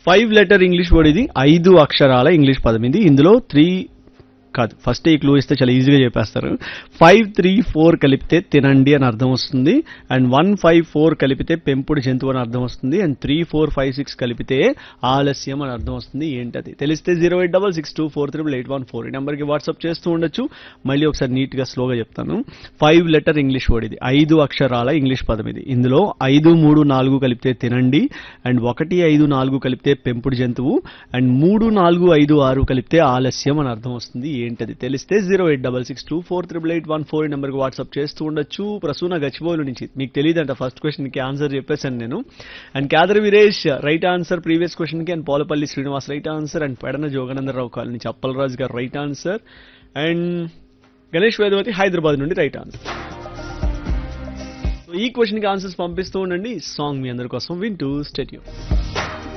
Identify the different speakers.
Speaker 1: five letter English word ఇది ఐదు అక్షరాల ఇంగ్లీష్ పదం ఇది ఇందులో త్రీ కాదు ఫస్ట్ ఈ క్లూ ఇస్తే చాలా ఈజీగా చెప్పేస్తారు ఫైవ్ త్రీ ఫోర్ కలిపితే తినండి అని అర్థం వస్తుంది అండ్ వన్ ఫైవ్ ఫోర్ కలిపితే పెంపుడు జంతువు అని అర్థం వస్తుంది and three four five six కలిపితే ఆలస్యం అని అర్థం వస్తుంది ఏంటది తెలిస్తే zero eight double six two four triple eight one four ఈ నెంబర్కి వాట్సాప్ చేస్తూ ఉండొచ్చు మళ్ళీ ఒకసారి నీట్గా స్లోగా చెప్తాను ఫైవ్ లెటర్ ఇంగ్లీష్ వర్డ్ ఇది ఐదు అక్షరాల ఇంగ్లీష్ పదం ఇది ఇందులో ఐదు మూడు నాలుగు కలిపితే తినండి అండ్ ఒకటి ఐదు నాలుగు కలిపితే పెంపుడు జంతువు అండ్ మూడు నాలుగు ఐదు ఆరు కలిపితే ఆలస్యం అని అర్థం వస్తుంది ఏంటది తెలిస్తే zero eight double six two four triple eight one four నెంబర్కి వాట్సాప్ చేస్తూ ఉండొచ్చు ప్రసూన గచ్చిబోలు నుంచి మీకు తెలియదంట ఫస్ట్ క్వశ్చన్కి ఆన్సర్ చెప్పేశాను నేను and Khader Veeresh right answer previous క్వశ్చన్కి and Polapalli Srinivas right answer and Pedana Joganandarao colony Chappalaraju గారు right answer and Ganesh Vedavathi Hyderabad నుండి రైట్ ఆన్సర్ ఈ క్వశ్చన్కి ఆన్సర్స్ పంపిస్తూ ఉండండి సాంగ్ మీ అందరి కోసం వింటూ స్టేట్యూ